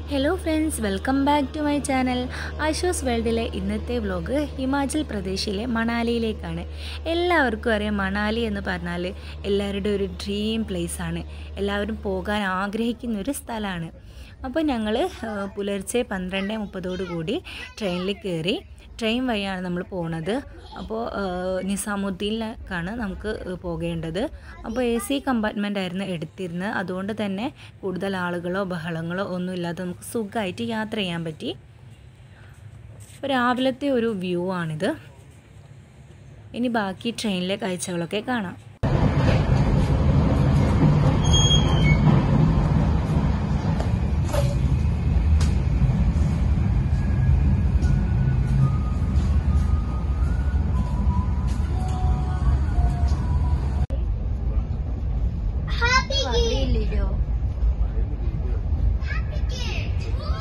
Hello friends welcome back to my channel Asho's വേൾഡിലെ ഇന്നത്തെ vlog Himachal പ്രദേശിലെ മണാലിയിലേക്കാണ് എല്ലാവർക്കും അറിയാം മണാലി എന്ന് പറഞ്ഞാൽ എല്ലാവരുടെ ഒരു ഡ്രീം ആണ് എല്ലാവരും പോകാൻ ആഗ്രഹിക്കുന്ന ഒരു സ്ഥലമാണ് അപ്പോൾ ഞങ്ങൾ പുലർച്ചെ പന്ത്രണ്ട് മുപ്പതോടു കൂടി ട്രെയിനിൽ കയറി ട്രെയിൻ വഴിയാണ് നമ്മൾ പോണത് അപ്പോൾ നിസാമുദ്ദീനിലേക്കാണ് നമുക്ക് പോകേണ്ടത് അപ്പോൾ എ സി കമ്പാർട്ട്മെൻ്റ് ആയിരുന്നു എടുത്തിരുന്നത് അതുകൊണ്ട് തന്നെ കൂടുതൽ ആളുകളോ ബഹളങ്ങളോ ഒന്നും ഇല്ലാതെ നമുക്ക് സുഖമായിട്ട് യാത്ര ചെയ്യാൻ പറ്റി അപ്പോൾ രാവിലത്തെ ഒരു വ്യൂ ആണിത് ഇനി ബാക്കി ട്രെയിനിലെ കാഴ്ചകളൊക്കെ കാണാം Happy Gate. Happy Gate.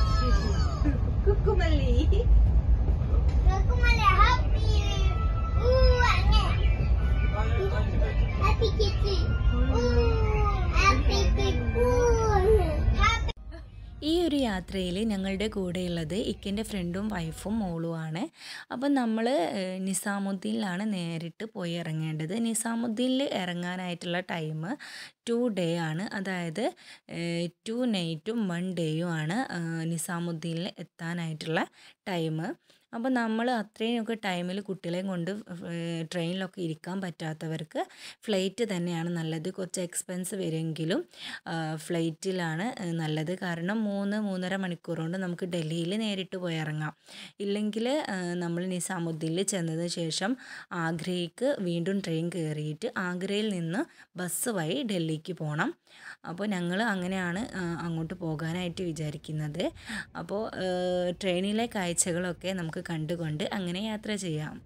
Welcome happy. Ooh, ane. Happy Kitty. Ooh, happy Kitty. Ooh, happy. ഈ ഒരു യാത്രയിൽ ഞങ്ങളുടെ കൂടെയുള്ളത് ഇക്കൻ്റെ ഫ്രണ്ടും വൈഫും മോളുമാണ് അപ്പം നമ്മൾ നിസാമുദ്ദീനിലാണ് നേരിട്ട് പോയി ഇറങ്ങേണ്ടത് നിസാമുദ്ദീനിൽ ഇറങ്ങാനായിട്ടുള്ള ടൈം ടു ഡേ ആണ് അതായത് ടു നൈറ്റും വൺ ഡേയും ആണ് നിസാമുദ്ദീനിൽ എത്താനായിട്ടുള്ള ടൈം അപ്പോൾ നമ്മൾ അത്രയൊക്കെ ടൈമിൽ കുട്ടികളെയും കൊണ്ട് ട്രെയിനിലൊക്കെ ഇരിക്കാൻ പറ്റാത്തവർക്ക് ഫ്ലൈറ്റ് തന്നെയാണ് നല്ലത് കുറച്ച് എക്സ്പെൻസ് വരുമെങ്കിലും ഫ്ലൈറ്റിലാണ് നല്ലത് കാരണം മൂന്ന് മൂന്നര മണിക്കൂർ കൊണ്ട് നമുക്ക് ഡൽഹിയിൽ നേരിട്ട് പോയി ഇറങ്ങാം ഇല്ലെങ്കിൽ നമ്മൾ നിസാമുദ്ദീനിൽ ചെന്നതിന് ശേഷം ആഗ്രയ്ക്ക് വീണ്ടും ട്രെയിൻ കയറിയിട്ട് ആഗ്രയിൽ നിന്ന് ബസ് വഴി ഡൽഹിക്ക് പോകണം അപ്പോൾ ഞങ്ങൾ അങ്ങനെയാണ് അങ്ങോട്ട് പോകാനായിട്ട് വിചാരിക്കുന്നത് അപ്പോൾ ട്രെയിനിലെ കാഴ്ചകളൊക്കെ നമുക്ക് കണ്ടുകൊണ്ട് അങ്ങനെ യാത്ര ചെയ്യാം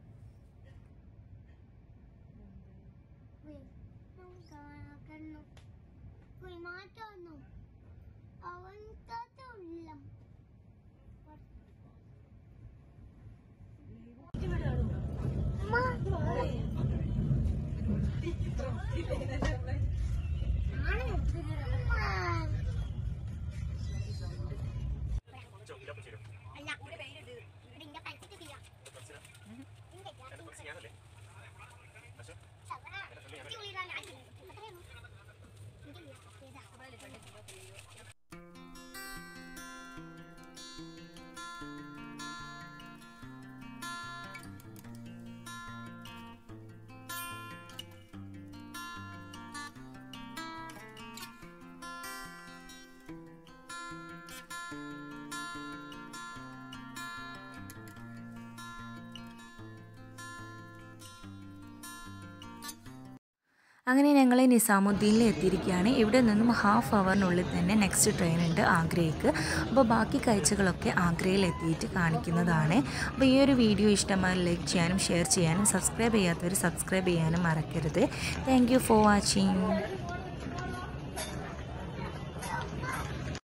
അങ്ങനെ ഞങ്ങൾ നിസാമുദ്ദീനിൽ എത്തിയിരിക്കുകയാണ് ഇവിടെ നിന്നും ഹാഫ് അവറിനുള്ളിൽ തന്നെ നെക്സ്റ്റ് ട്രെയിൻ ഉണ്ട് ആഗ്രയ്ക്ക് അപ്പോൾ ബാക്കി കാഴ്ചകളൊക്കെ ആഗ്രയിൽ എത്തിയിട്ട് കാണിക്കുന്നതാണ് അപ്പോൾ ഈ ഒരു വീഡിയോ ഇഷ്ടമായി ലൈക്ക് ചെയ്യാനും ഷെയർ ചെയ്യാനും സബ്സ്ക്രൈബ് ചെയ്യാത്തവർ സബ്സ്ക്രൈബ് ചെയ്യാനും മറക്കരുത് താങ്ക് ഫോർ വാച്ചിങ്